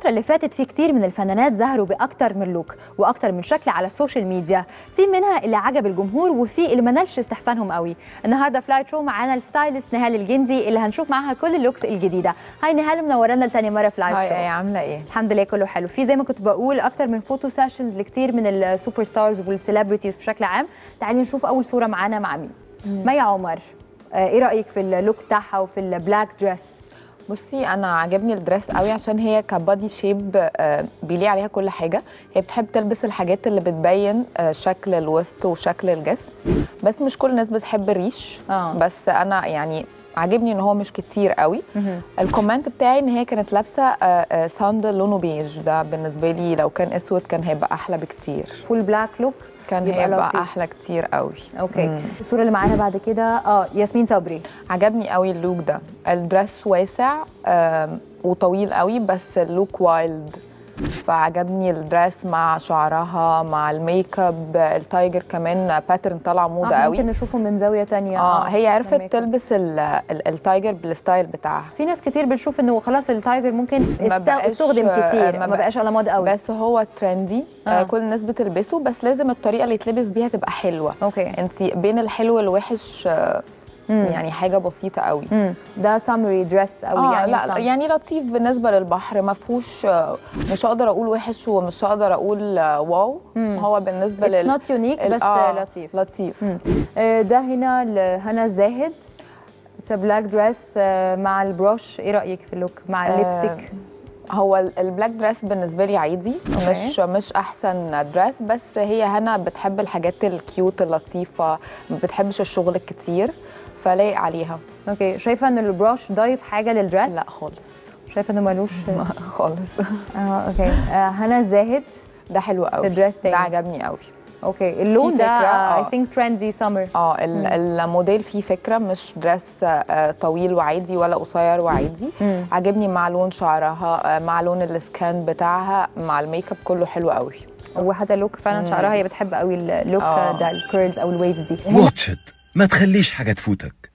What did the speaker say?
الفترة اللي فاتت في كتير من الفنانات ظهروا بأكتر من لوك وأكتر من شكل على السوشيال ميديا في منها اللي عجب الجمهور وفي اللي ما نالش استحسانهم قوي النهارده في لايت شو معانا الستايلست نهال الجندي اللي هنشوف معاها كل اللوكس الجديدة هاي نهال منورانا لتاني مرة في لايت هاي شو ايه عامله ايه الحمد لله كله حلو في زي ما كنت بقول اكتر من فوتو سيشنز لكتير من السوبر ستارز والسيلبرتيز بشكل عام تعالي نشوف اول صوره معانا مع مين مي عمر آه، ايه رايك في اللوك بتاعها وفي البلاك دريس بصي انا عجبني الدريس قوي عشان هي كبادي شيب آه، بيليق عليها كل حاجه هي بتحب تلبس الحاجات اللي بتبين آه، شكل الوسط وشكل الجسم بس مش كل الناس بتحب الريش آه. بس انا يعني عاجبني ان هو مش كتير قوي الكومنت بتاعي ان هي كانت لابسه آه، آه، ساندل لونه بيج ده بالنسبه لي لو كان اسود كان هيبقى احلى بكتير فول بلاك لوك كان يبقى هيبقى لطيف. احلى كتير قوي اوكي مم. الصوره اللي معانا بعد كده اه ياسمين صبري عجبني قوي اللوك ده الدرس واسع آم، وطويل قوي بس اللوك وايلد فعجبني الدرس مع شعرها مع الميك اب التايجر كمان باترن طالع موضه آه قوي ممكن نشوفه من زاويه تانية اه هي عرفت الميك اب. تلبس ال- ال- التايجر بالستايل بتاعها في ناس كتير بتشوف انه خلاص التايجر ممكن ما است- بقاش- استخدم كتير ما ما بقاش على مود قوي بس هو ترندي آه. آه. كل الناس بتلبسه بس لازم الطريقه اللي يتلبس بيها تبقى حلوه اوكي انت بين الحلو والوحش آه، مم. يعني حاجه بسيطه قوي مم. ده سامري دريس او آه يعني لا summer. يعني لطيف بالنسبه للبحر ما فيهوش آه، مش هقدر اقول وحش ومش هقدر اقول آه، واو مم. هو بالنسبه It's لل not unique ال- بس آه، لطيف لطيف مم. آه، ده هنا لهنا الزاهد اتس بلاك دريس مع البروش ايه رايك في اللوك مع آه، الليبستيك هو ال- البلاك دريس بالنسبه لي عادي أوكي. مش مش احسن دريس بس هي هنا بتحب الحاجات الكيوت اللطيفه ما بتحبش الشغل الكتير فلايق عليها اوكي شايفه ان البروش ضايف حاجه للدريس لا خالص شايفه انه ملوش خالص اه اوكي آه، هنا الزاهد ده حلو قوي الدريس تاني. ده عجبني قوي اوكي اللون في ده فكرة، اي آه. ثينك ترندي سمر اه ال- الموديل فيه فكره مش دريس آه، طويل وعادي ولا قصير وعادي مم. عجبني مع لون شعرها آه، مع لون السكان بتاعها مع الميك اب كله حلو قوي وحتى اللوك فعلا مم. شعرها هي بتحب قوي اللوك آه. ده الكيرلز او الويفز دي واتش إت ما تخليش حاجة تفوتك